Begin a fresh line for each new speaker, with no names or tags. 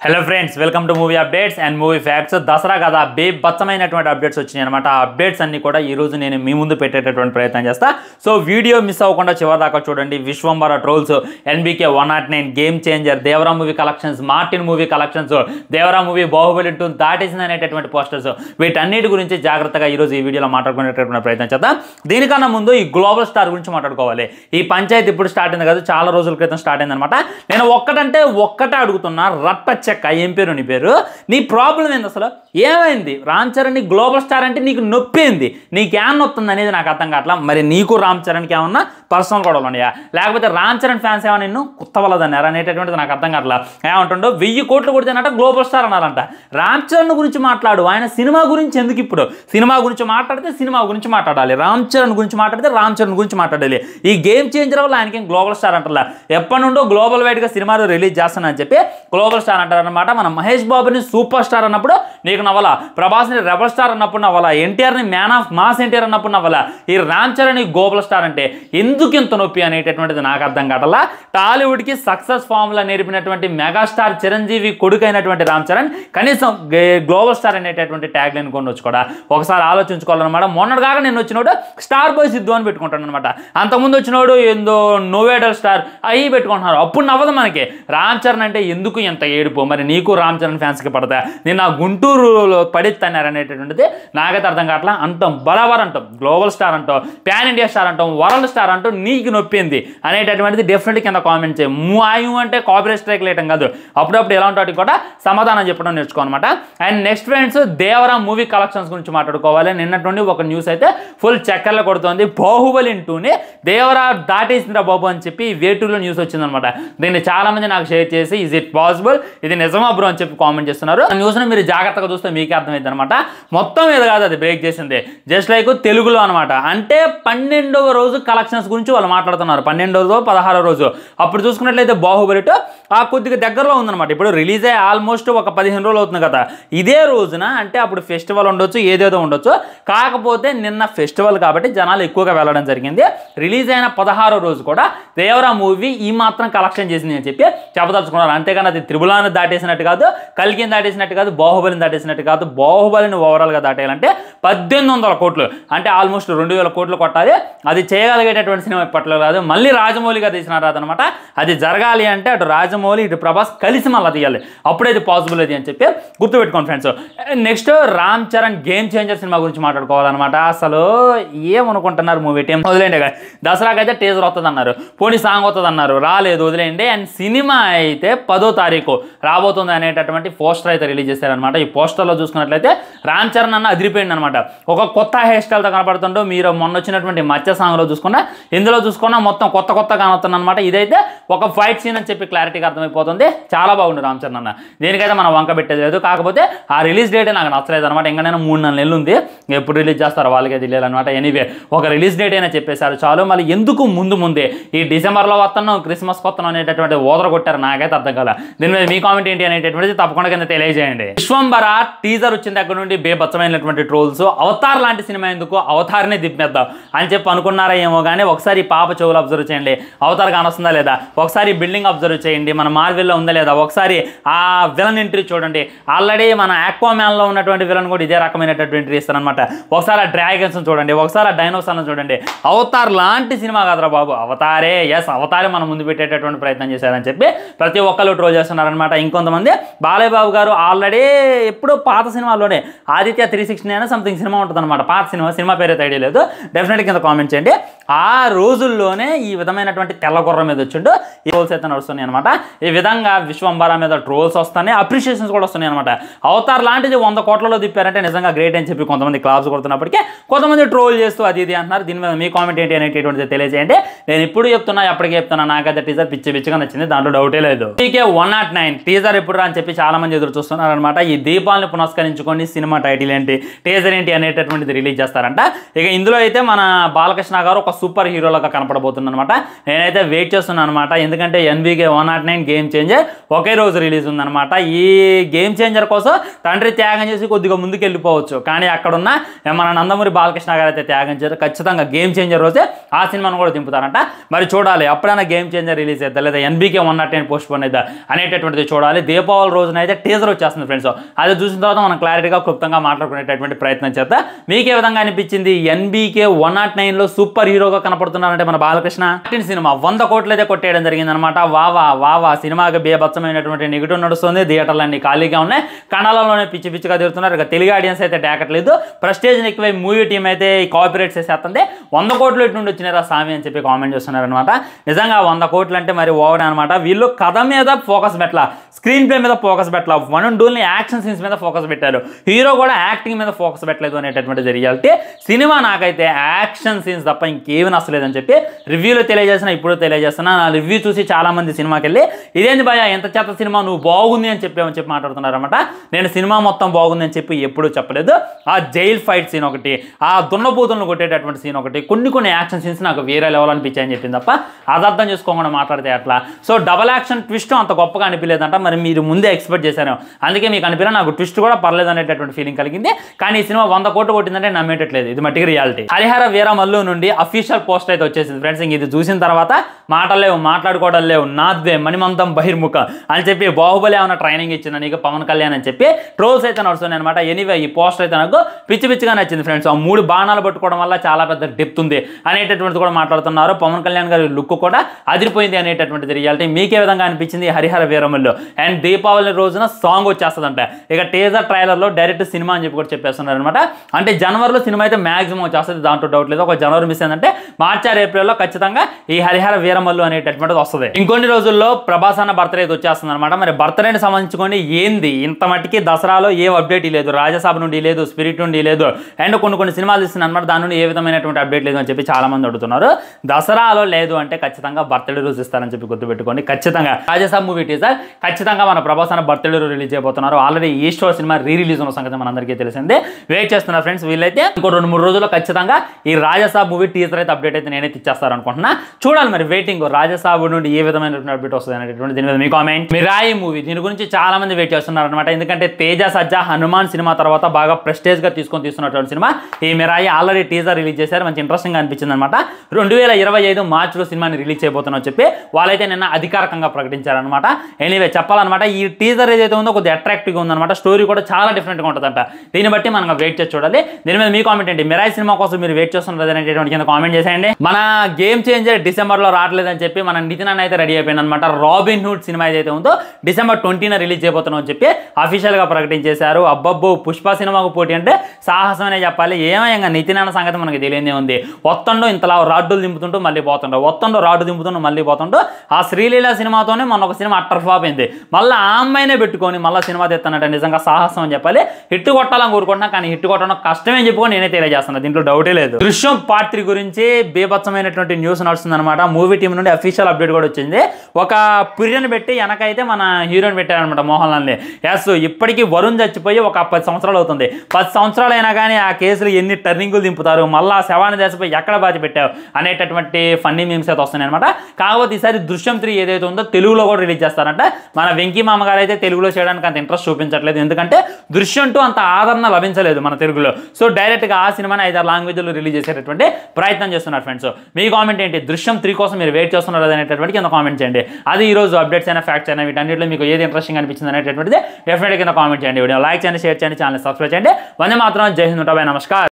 Hello friends welcome to movie updates and movie facts Dasara కదా బేబచ్చమైనటువంటి updates వచ్చినాయి అనమాట ఆ అప్డేట్స్ అన్ని కూడా ఈ రోజు నేను మీ ముందు పెట్టేటటువంటి ప్రయత్నం చేస్తా సో వీడియో మిస్ అవ్వకుండా చివరిదాకా చూడండి Vishwambhara trolls NBK one not nine game changer Devara movie collections Martin movie collections Devara movie Baahubali two దాటేసింది అనేటటువంటి పోస్టర్స్ వీటన్నిటి గురించి జాగ్రత్తగా ఈ రోజు ఈ వీడియోలో మాట్లాడుకునేటటువంటి ప్రయత్నం చేద్దాం దీనికన్నా ముందు ఈ గ్లోబల్ స్టార్ గురించి మాట్లాడుకోవాలి ఈ పంచాయతీ ఇప్పుడు స్టార్ట్ అయింది కదా చాలా రోజుల క్రితం స్టార్ట్ అయింది అనమాట నేను ఒక్కటంటే ఒక్కటే అడుగుతున్నా రట్ట చెక్క ఏం పేరు నీ పేరు నీ ప్రాబ్లం ఏంది అసలు ఏమైంది రామ్ చరణ్ గ్లోబల్ స్టార్ అంటే నీకు నొప్పి ఏంది నీకు ఏమన్నా వస్తుంది అనేది నాకు అర్థం కావట్లా మరి నీకు రామ్ చరణ్కి ఏమన్నా పర్సనల్ గొడవలు ఉన్నాయా లేకపోతే రామ్ చరణ్ ఫ్యాన్స్ ఏమన్నా నిన్ను కుత్తవలదన్నారు అనేటటువంటిది నాకు అర్థం కావట్లా ఏమంటుండో వెయ్యి కోట్లు కొడితేనట గ్లోబల్ స్టార్ అన్నారంట రామ్ చరణ్ గురించి మాట్లాడు ఆయన సినిమా గురించి ఎందుకు ఇప్పుడు సినిమా గురించి మాట్లాడితే సినిమా గురించి మాట్లాడాలి రామ్ చరణ్ గురించి మాట్లాడితే రామ్ చరణ్ గురించి మాట్లాడాలి ఈ గేమ్ చేంజర్ వల్ల ఆయనకి గ్లోబల్ స్టార్ అంటారా ఎప్పటి నుండో గ్లోబల్ వైడ్గా సినిమాలు రిలీజ్ చేస్తానని చెప్పి గ్లోబల్ స్టార్ అంటారనమాట మన మహేష్ బాబుని సూపర్ స్టార్ అన్నప్పుడు నీకు నవ్వాలా ప్రభాస్ని రెబల్ స్టార్ అన్నప్పుడు నవ్వాలా ఎన్టీఆర్ని మ్యాన్ ఆఫ్ మాస్ ఎన్టీఆర్ అన్నప్పుడు నవ్వాలా ఈ రామ్ చరణ్ గ్లోబల్ స్టార్ అంటే ఎందుకు ఇంత నొప్పి అనేటటువంటిది నాకు అర్థం కావట్లా టాలీవుడ్కి సక్సెస్ ఫార్ములా నేర్పినటువంటి మెగాస్టార్ చిరంజీవి కొడుకైనటువంటి రామ్ చరణ్ కనీసం గే- గ్లోబల్ స్టార్ అనేటటువంటి ట్యాగ్ లైన్ కొనవచ్చు కూడా ఒకసారి ఆలోచించుకోవాలన్నమాట మొన్నటిదాకా నేను వచ్చినోడు స్టార్ బాయ్ సిద్ధు అని పెట్టుకుంటాను అనమాట అంతకుముందు వచ్చినోడు ఏందో నోవేడల్ స్టార్ అవి పెట్టుకుంటున్నారు అప్పుడు నవ్వదు మనకి రామ్ చరణ్ అంటే ఎందుకు ఎంత ఏడుపు మరి నీకు రామ్ చరణ్ ఫ్యాన్స్కి పడతా నేను ఆ గుంటూరులో పడిస్తాను అనేటటువంటిది నాకైతే అర్థం కావట్లా అంటాం బరాబర్ అంటాం గ్లోబల్ స్టార్ అంటాం ప్యాన్ ఇండియా స్టార్ అంటాం వరల్డ్ స్టార్ అంటాం నీకు నొప్పింది అనేటటువంటిది డెఫినెట్ కింద కామెంట్ చేయి మాయు అంటే కాపరేట్ స్ట్రైక్ లేయటం కాదు అప్పుడప్పుడు ఎలా ఉంటుంది కూడా సమాధానం చెప్పడం నేర్చుకోనమాట and next friends Devara movie collections గురించి మాట్లాడుకోవాలి నిన్నటువంటి ఒక న్యూస్ అయితే ఫుల్ చక్కర్లో కొడుతోంది బాహుబలి టూని దేవరా దాటేసిందిరా బాబు అని చెప్పి వేటూలో న్యూస్ వచ్చిందనమాట దీన్ని చాలా మంది నాకు షేర్ చేసి ఇస్ ఇట్ పాసిబుల్ ఇది నిజమా బ్రో అని చెప్పి కామెంట్ చేస్తున్నారు ఆ న్యూస్ని మీరు జాగ్రత్తగా చూస్తే మీకే అర్థమైంది అనమాట మొత్తం మీద కాదు అది బ్రేక్ చేసింది జస్ట్ లైక్ తెలుగులో అనమాట అంటే పన్నెండవ రోజు కలెక్షన్స్ గురించి వాళ్ళు మాట్లాడుతున్నారు పన్నెండవ రోజు పదహారవ రోజు అప్పుడు చూసుకున్నట్లయితే బాహుబలి టూ ఆ కొద్దిగా దగ్గరలో ఉందన్నమాట ఇప్పుడు రిలీజ్ అయ్యి ఆల్మోస్ట్ ఒక పదిహేను రోజులు అవుతుంది కదా ఇదే రోజున అంటే అప్పుడు ఫెస్టివల్ ఉండొచ్చు ఏదేదో ఉండొచ్చు కాకపోతే నిన్న ఫెస్టివల్ కాబట్టి జనాలు ఎక్కువగా వెళ్ళడం జరిగింది రిలీజ్ అయిన పదహారో రోజు కూడా దేవరా మూవీ ఈ మాత్రం కలెక్షన్ చేసింది అని చెప్పి చెప్పదలుచుకున్నారు అంతేగాని అది త్రిబులాన్ని దాటేసినట్టు కాదు కలికిని దాటేసినట్టు కాదు బాహుబలిని దాటేసినట్టు కాదు బాహుబలిని ఓవరాల్గా దాటేయాలంటే పద్దెనిమిది వందల కోట్లు అంటే ఆల్మోస్ట్ రెండు వేల కోట్లు కొట్టాలి అది చేయగలిగేటటువంటి సినిమా ఇప్పట్లో కాదు మళ్ళీ రాజమౌళిగా తీసినారు అదనమాట అది జరగాలి అంటే అటు రాజమౌళి ఇటు ప్రభాస్ కలిసి మళ్ళీ తీయాలి అప్పుడే ఇది పాసిబుల్ అది అని చెప్పి గుర్తుపెట్టుకోండి friends next Ram Charan game changer cinema గురించి మాట్లాడుకోవాలన్నమాట అసలు ఏమనుకుంటున్నారు మూవీ టీం వదిలేండి ఇక. దసరాకి అయితే టీజర్ వస్తుంది అన్నారు పోనీ సాంగ్ వస్తుంది అన్నారు రాలేదు వదిలేండి అండ్ సినిమా అయితే పదో తారీఖు రాబోతుంది అనేటటువంటి పోస్టర్ అయితే రిలీజ్ చేశారనమాట ఈ పోస్టర్లో చూసుకున్నట్లయితే రామ్ చరణ్ అన్న అదిరిపోయింది అనమాట ఒక కొత్త హెయిర్ స్టైల్తో కనపడుతుంటో మీరు మొన్న వచ్చినటువంటి మత్స్య సాంగ్లో చూసుకున్నా ఇందులో చూసుకున్నా మొత్తం కొత్త కొత్త కనవుతుంది అనమాట ఇదైతే ఒక ఫైట్ సీన్ అని చెప్పి క్లారిటీగా అర్థమైపోతుంది చాలా బాగుంది రామ్ చరణ్ అన్న దీనికైతే మనం వంక పెట్టేది లేదు కాకపోతే ఆ రిలీజ్ డేటే నాకు నచ్చలేదు అనమాట ఇంకనైనా మూడు నాలుగు నెలలు ఉంది ఎప్పుడు రిలీజ్ చేస్తారో వాళ్ళకే తెలియాలి అనమాట ఎనీవే ఒక రిలీజ్ డేట్ అయినా చెప్పేశారు చాలు మళ్ళీ ఎందుకు ముందు ముందే ఈ డిసెంబర్లో వస్తున్నాం క్రిస్మస్ వస్తున్నాం అనేటటువంటి ఓదర కొట్టారు నాకైతే అర్థం కాల దీని మీద మీ కామెంట్ ఏంటి అనేటటువంటిది తప్పకుండా కింద తెలియజేయండి విశ్వంబర టీజర్ వచ్చిన దగ్గర నుండి బేబచ్చమైనటువంటి ట్రోల్స్ అవతార్ లాంటి సినిమా ఎందుకు అవతార్నే దిప్పేద్దాం అని చెప్పి అనుకున్నారా ఏమో కానీ ఒకసారి ఈ పాప చెవులు అబ్జర్వ్ చేయండి అవతార్ కానొస్తుందా లేదా ఒకసారి బిల్డింగ్ అబ్జర్వ్ చేయండి మన మార్వెల్లో ఉందా లేదా ఒకసారి ఆ విలన్ ఎంట్రీ చూడండి ఆల్రెడీ మన ఆక్వామ్యాన్లో ఉన్నటువంటి విలన్ కూడా ఇదే రకమైనటువంటి ఎంట్రీ ఇస్తారనమాట ఒకసారి ఆ డ్రాగన్స్ చూడండి ఒకసారి ఆ డైనోసార్లను చూడండి అవతార్ లాంటి సినిమా కాదురా బాబు అవతారే ఎస్ అవతారే మనం ముందు పెట్టేటటువంటి ప్రయత్నం చేశారని చెప్పి ప్రతి ఒక్కరు ట్రోల్ చేస్తున్నారనమాట ఇంకొంతమంది బాలయ్య బాబు గారు ఆల్రెడీ ఎప్పుడో పాత సినిమాలోనే ఆదిత్య త్రీ సిక్స్టీ అయినా సంథింగ్ సినిమా ఉంటుంది అనమాట పాత సినిమా సినిమా పేరు అయితే ఐడియా లేదు డెఫినెట్ కింద కామెంట్ చేయండి ఆ రోజుల్లోనే ఈ విధమైనటువంటి తెల్ల గుర్ర మీద వచ్చిండు ఈ ట్రోల్స్ అయితే నడుస్తున్నాయి అనమాట ఈ విధంగా విశ్వంబర మీద ట్రోల్స్ వస్తున్నాయి అప్రిషియేషన్స్ కూడా వస్తున్నాయి అనమాట అవతార్ లాంటిది వంద కోట్లలో తిప్పారంటే నిజంగా గ్రేట్ అని చెప్పి కొంతమంది క్లాబ్స్ కొడుతున్నప్పటికీ కొంతమంది ట్రోల్ చేస్తూ అది ఇది అంటున్నారు దీని మీద మీ కామెంట్ ఏంటి అనేటటువంటిది తెలియజేయండి నేను ఇప్పుడు చెప్తున్నా ఎప్పటికీ చెప్తున్నా నాకైతే టీజర్ పిచ్చి పిచ్చిగా నచ్చింది దాంట్లో డౌటే లేదు TK one not nine teaser ఎప్పుడు రా అని చెప్పి చాలా మంది ఎదురు చూస్తున్నారు అనమాట ఈ దీపావళి దీపావళిని పునస్కరించుకొని సినిమా టైటిల్ ఏంటి టేజర్ ఏంటి అనేటటువంటిది రిలీజ్ చేస్తారంట ఇక ఇందులో అయితే మన బాలకృష్ణ గారు ఒక సూపర్ హీరోలాగా కనపడబోతుంది అనమాట నేనైతే వెయిట్ చేస్తున్నాను అనమాట ఎందుకంటే NBK one not nine game changer ఒకే రోజు రిలీజ్ ఉందన్నమాట ఈ గేమ్ చేంజర్ కోసం తండ్రి త్యాగం చేసి కొద్దిగా ముందుకు వెళ్ళిపోవచ్చు కానీ అక్కడున్న మన నందమూరి బాలకృష్ణ గారు అయితే త్యాగం చేశారు ఖచ్చితంగా గేమ్ చేంజర్ రోజే ఆ సినిమాను కూడా దింపుతారంట మరి చూడాలి అప్పుడైనా గేమ్ చేంజర్ రిలీజ్ అవుతా లేదా NBK one not nine postpone అవుతా అనేటటువంటిది చూడాలి దీపావళి రోజున అయితే టీజర్ వచ్చేస్తుంది ఫ్రెండ్స్ అది చూసిన తర్వాత మనం క్లారిటీగా క్లుప్తంగా మాట్లాడుకునేటటువంటి ప్రయత్నం చేద్దాం మీకు ఏ విధంగా అనిపించింది ఎన్బీకే వన్ నాట్ నైన్లో సూపర్ హీరోగా కనపడుతున్నారంటే మన బాలకృష్ణ పుట్టిన సినిమా వంద కోట్లు అయితే కొట్టేయడం జరిగిందనమాట వావా వావా సినిమాకి బేబచ్చమైనటువంటి నెగిటివ్ నడుస్తుంది థియేటర్లు అన్ని ఖాళీగా ఉన్నాయి కణాలలోనే పిచ్చి పిచ్చిగా తిరుగుతున్నారు ఇక తెలుగు ఆడియన్స్ అయితే డేకట్లేదు ప్రెస్టేజ్ ఎక్కువై మూవీ టీం అయితే కాపీరేట్ చేసేస్తుంది వంద కోట్లు ఎటు నుండి వచ్చినారా స్వామి అని చెప్పి కామెంట్ చేస్తున్నారు అనమాట నిజంగా వంద కోట్లు అంటే మరి ఓవర్ అనమాట వీళ్ళు కథ మీద ఫోకస్ పెట్టాల స్క్రీన్ ప్లే మీద ఫోకస్ పెట్టాల వన్ అండ్ డూల్ని యాక్షన్ సీన్స్ మీద ఫోకస్ పెట్టారు హీరో కూడా యాక్టింగ్ మీద ఫోకస్ పెట్టలేదు అనేటటువంటి రియాలిటీ సినిమా నాకైతే యాక్షన్ సీన్స్ తప్ప ఇంకేమీ నచ్చలేదని చెప్పి రివ్యూలో తెలియజేసిన ఇప్పుడు తెలియజేస్తున్నా నా రివ్యూ చూసి చాలా మంది సినిమాకి వెళ్ళి ఇదేంది భయ ఎంత చెత్త సినిమా నువ్వు బాగుంది అని చెప్పి అని చెప్పి మాట్లాడుతున్నారన్నమాట నేను సినిమా మొత్తం బాగుంది అని చెప్పి ఎప్పుడూ చెప్పలేదు ఆ జైల్ ఫైట్ సీన్ ఒకటి ఆ దున్నపోతులను కొట్టేటటువంటి సీన్ ఒకటి కొన్ని కొన్ని యాక్షన్ సీన్స్ నాకు వేరే లెవెల్ అనిపించాయని చెప్పింది తప్ప అది అర్థం చేసుకోకుండా మాట్లాడితే అట్లా సో డబల్ యాక్షన్ ట్విస్ట్ అంత గొప్పగా అనిపించలేదంట మరి మీరు ముందే ఎక్స్పెక్ట్ చేశాను అందుకే మీకు అనిపించలే నాకు ట్విస్ట్ కూడా పర్లేదు అనేటటువంటి ఫీలింగ్ కలిగింది కానీ ఈ సినిమా వంద కోట్లు కొట్టిందంటే నమ్మేటట్లేదు ఇది మట్టికి రియాలిటీ హరిహర వీరమల్లు నుండి అఫీషియల్ పోస్ట్ అయితే వచ్చేసింది ఫ్రెండ్స్ ఇంక ఇది చూసిన తర్వాత మాటలు లేవు మాట్లాడుకోవడం లేవు నాద్వే మణిమంతం బహిర్ముఖ అని చెప్పి బాహుబలి ఏమైనా ట్రైనింగ్ ఇచ్చిన నీకు పవన్ కళ్యాణ్ అని చెప్పి ట్రోల్స్ అయితే నడుస్తున్నాయి అనమాట ఎనీవే ఈ పోస్ట్ అయితే నాకు పిచ్చి పిచ్చిగా నచ్చింది ఫ్రెండ్స్ ఆ మూడు బాణాలు పట్టుకోవడం వల్ల చాలా పెద్ద డెప్త్ ఉంది అనేటటువంటిది కూడా మాట్లాడుతున్నారు పవన్ కళ్యాణ్ గారి లుక్ కూడా అదిరిపోయింది అనేటటువంటిది రియాలిటీ మీకే విధంగా అనిపించింది హరిహర వీరమల్లు అండ్ దీపావళి రోజున సాంగ్ వచ్చేస్తుందంట ఇక టేజర్ ట్రైలర్లో డైరెక్ట్ సినిమా అని చెప్పి కూడా చెప్పేస్తున్నారు అనమాట అంటే జనవరిలో సినిమా అయితే మాక్సిమం వచ్చేస్తుంది దాంట్లో డౌట్ లేదు ఒక జనవరి మిస్ అయిందంటే మార్చి ఆరు ఏప్రిల్లో ఖచ్చితంగా ఈ హరిహర వీరమల్లు అనేటటువంటిది వస్తుంది ఇంకొన్ని రోజుల్లో ప్రభాస్ అన్న బర్త్డే అయితే వచ్చేస్తుంది అనమాట మరి బర్త్డేని సంబంధించుకొని ఏంది ఇంత మట్టికి దసరాలో ఏ అప్డేట్ లేదు రాజసాబ్ నుండి లేదు స్పిరిట్ నుండి లేదు అండ్ కొన్ని కొన్ని సినిమాలు ఇస్తున్నాయి అనమాట దాని నుండి ఏ విధమైనటువంటి అప్డేట్ లేదు అని చెప్పి చాలా మంది అడుగుతున్నారు దసరాలో లేదు అంటే ఖచ్చితంగా బర్త్డే రోజు ఇస్తారని చెప్పి గుర్తుపెట్టుకోండి ఖచ్చితంగా రాజసాబ్ మూవీ టీజర్ ఖచ్చితంగా మన ప్రభాస్ అన్న బర్త్డే రోజు రిలీజ్ చేయబోతున్నారు ఆల్రెడీ ఈ షో సినిమా రీ రిలీజ్ ఉన్న సంగతి మనందరికీ తెలిసిందే వెయిట్ చేస్తున్నారు ఫ్రెండ్స్ వీళ్ళైతే ఇంకో రెండు మూడు రోజుల్లో ఖచ్చితంగా ఈ రాజసాబ్ మూవీ టీజర్ అయితే అప్డేట్ అయితే నేనైతే ఇచ్చేస్తారు అనుకుంటున్నా చూడాలి మరి వెయిటింగ్ రాజసాబ్ నుండి ఏ విధమైనటువంటి అప్డేట్ వస్తుంది అనేటువంటి దీని మీద మీ కామెంట్ మిరాయి మూవీ దీని గురించి చాలా మంది వెయిట్ చేస్తున్నారు అనమాట ఎందుకంటే తేజ సజ్జా హనుమాన్ సినిమా తర్వాత బాగా ప్రెస్టేజ్ గా తీసుకొని తీస్తున్నటువంటి సినిమా ఈ మిరాయి ఆల్రెడీ టీజర్ రిలీజ్ చేశారు మంచి ఇంట్రెస్టింగ్ అనిపించింది అనమాట రెండు వేల ఇరవై ఐదు మార్చిలో సినిమాని రిలీజ్ చేయబోతున్నా చెప్పి వాళ్ళైతే నిన్న అధికారికంగా ప్రకటించారనమాట ఎనీవే చెప్పాలన్నమాట ఈ టీజర్ ఏదైతే ఉందో కొద్దిగా అట్రాక్టివ్గా ఉందన్నమాట స్టోరీ కూడా చాలా డిఫరెంట్గా ఉంటుందంట దీన్ని బట్టి మనం వెయిట్ చేసి చూడాలి దీని మీద మీ కామెంట్ ఏంటి మిరాయి సినిమా కోసం మీరు వెయిట్ చేస్తున్నారు అనేటువంటి కింద కామెంట్ చేసేయండి మన గేమ్ చేంజర్ డిసెంబర్లో రావట్లేదని చెప్పి మన నితిన్ అన్న అయితే రెడీ అయిపోయింది అనమాట రాబిన్ హుడ్ సినిమా ఏదైతే ఉందో డిసెంబర్ ట్వంటీన రిలీజ్ చేయబోతున్నాం అని చెప్పి అఫీషియల్గా ప్రకటించేశారు అబ్బబ్బో పుష్ప సినిమాకు పోటీ అంటే సాహసమనే చెప్పాలి ఏమయ్యంగా నితిన్ అన్న సంగతి మనకి తెలియదే ఉంది ఒత్తండో ఇంతలా రాడ్డులు దింపుతుంటూ మళ్ళీ పోతుండో ఒత్తండో రాడ్డు దింపుతుంటూ మళ్ళీ పోతుంటూ ఆ శ్రీలీల సినిమాతోనే మొన్న ఒక సినిమా అట్టర్ ఫ్లాప్ అయింది మళ్ళీ ఆ అమ్మాయినే పెట్టుకొని మళ్ళీ సినిమా తెస్తానంటే నిజంగా సాహసం అని చెప్పాలి హిట్ కొట్టాలని కోరుకుంటున్నా కానీ హిట్ కొట్టడం కష్టమే అని చెప్పుకొని నేనే తెలియజేస్తున్నా దీంట్లో డౌటే లేదు దృశ్యం పార్ట్ త్రీ గురించి బీభత్సమైనటువంటి న్యూస్ నడుస్తుంది అనమాట మూవీ టీం నుండి అఫీషియల్ అప్డేట్ కూడా వచ్చింది ఒక పిరియన్ పెట్టి వెనకైతే మన హీరోని పెట్టారనమాట మోహన్ లాల్ని ఎస్ ఇప్పటికీ వరుణ్ చచ్చిపోయి ఒక పది సంవత్సరాలు అవుతుంది పది సంవత్సరాలు అయినా కానీ ఆ కేసులు ఎన్ని టర్నింగులు దింపుతారు మళ్ళీ ఆ శవాన్ని దేశపోయి ఎక్కడ బాధ పెట్టావు అనేటటువంటి ఫన్నీ మీమ్స్ అయితే వస్తున్నాయి అనమాట కాకపోతే ఈసారి దృశ్యం త్రీ ఏదైతే ఉందో తెలుగులో కూడా రిలీజ్ చేస్తారంట మన వెంకీ మామ గారు అయితే తెలుగులో చేయడానికి అంత ఇంట్రెస్ట్ చూపించట్లేదు ఎందుకంటే దృశ్యం టూ అంత ఆదరణ లభించలేదు మన తెలుగులో సో డైరెక్ట్గా ఆ సినిమాని ఐదారు లాంగ్వేజ్లో రిలీజ్ చేసేటటువంటి ప్రయత్నం చేస్తున్నారు ఫ్రెండ్స్ మీ కామెంట్ ఏంటి దృశ్యం త్రీ కోసం మీరు వెయిట్ చేస్తున్నారు అనేటటువంటి కింద కామెంట్ చేయండి అది ఈ రోజు అప్డేట్స్ అయినా ఫ్యాక్ట్స్ అయినా వీటన్నిటిలో మీకు ఏది ఇంట్రెస్టింగ్ అనిపించింది అనేటటువంటిది డెఫినెట్గా కింద కామెంట్ చేయండి వీడియో లైక్ చేయండి షేర్ చేయండి ఛానల్ సబ్స్క్రైబ్ చేయండి వందే మాత్రం జై హింద్ ఉంటా నమస్కారం